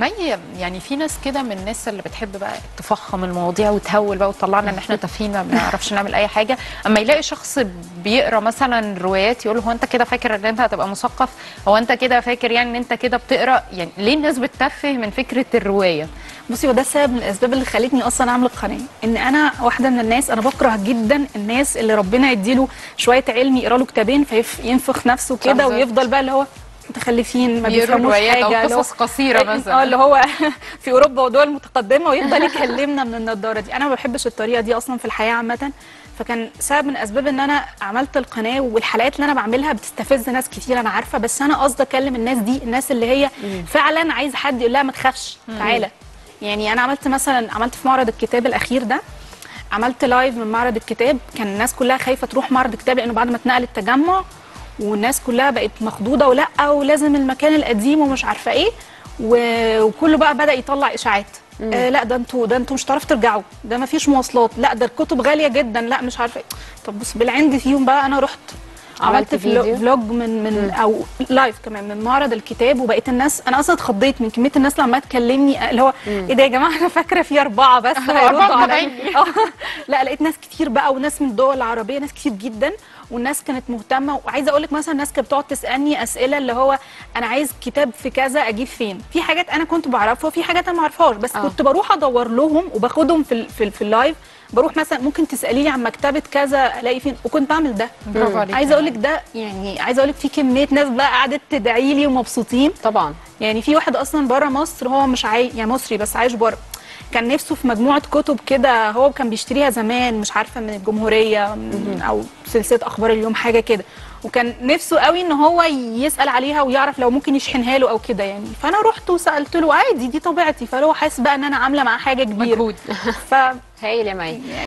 مي يعني في ناس كده من الناس اللي بتحب بقى تفخم المواضيع وتهول بقى وتطلعنا ان احنا تافهين ما بنعرفش نعمل اي حاجه اما يلاقي شخص بيقرا مثلا روايات يقول له هو انت كده فاكر ان انت هتبقى مثقف هو انت كده فاكر يعني ان انت كده بتقرا يعني ليه الناس بتتفه من فكره الروايه بصي وده سبب من الاسباب اللي خلتني اصلا اعمل القناه ان انا واحده من الناس انا بكره جدا الناس اللي ربنا يديله شويه علم يقرا له كتابين فينفخ نفسه كده بالظبط. ويفضل بقى اللي هو متخلفين ما بيقروا بيفهموش روايات حاجه او اللي هو- قصص قصيره مثلا اه اللي هو في اوروبا ودول متقدمه ويفضل يكلمنا من النضاره دي انا ما بحبش الطريقه دي اصلا في الحياه عامه فكان سبب من اسباب ان انا عملت القناه والحلقات اللي انا بعملها بتستفز ناس كتير انا عارفه بس انا قصدي اكلم الناس دي الناس اللي هي فعلا عايزه حد يقول لها ما تخافش تعالى يعني انا عملت مثلا عملت في معرض الكتاب الاخير ده عملت لايف من معرض الكتاب كان الناس كلها خايفه تروح معرض الكتاب لانه بعد ما اتنقل التجمع والناس كلها بقت مخضوضه ولا ولازم المكان القديم ومش عارفه ايه و- وكله بقى بدا يطلع اشاعات آه لا ده انتوا ده انتوا مش هتعرفوا ترجعوا ده ما فيش مواصلات لا ده الكتب غاليه جدا لا مش عارفه ايه طب بص بالعند فيهم بقى انا رحت عملت عملت فلو- فيديو؟ فلوج من من او لايف كمان من معرض الكتاب وبقيت الناس انا اصلا اتخضيت من كميه الناس لما تكلمني اللي هو ايه ده يا جماعه انا فاكره في اربعه بس أربعة هيردوا عليا متابعين. آه. لا لقيت ناس كتير بقى وناس من الدول العربيه ناس كتير جدا والناس كانت مهتمه وعايزه اقول لك مثلا الناس كانت بتقعد تسالني اسئله اللي هو انا عايز كتاب في كذا اجيب فين في حاجات انا كنت بعرفها وفي حاجات انا ما اعرفهاش بس آه. كنت بروح ادور لهم وباخدهم في ال- في, ال- في اللايف بروح مثلا ممكن تساليني عن مكتبه كذا الاقي فين وكنت بعمل ده برافو عليك عايزه اقول لك ده يعني عايزه اقول لك في كميه ناس بقى قعدت تدعي لي ومبسوطين طبعا يعني في واحد اصلا بره مصر هو مش عاي... يعني مصري بس عايش بره كان نفسه في مجموعه كتب كده هو كان بيشتريها زمان مش عارفه من الجمهوريه من او سلسله اخبار اليوم حاجه كده وكان نفسه قوي ان هو يسال عليها ويعرف لو ممكن يشحنها له او كده يعني فانا رحت وسالت له عادي دي طبيعتي فهو حاسس بقى ان انا عامله معاه حاجه كبيره مجهود هايل يا مي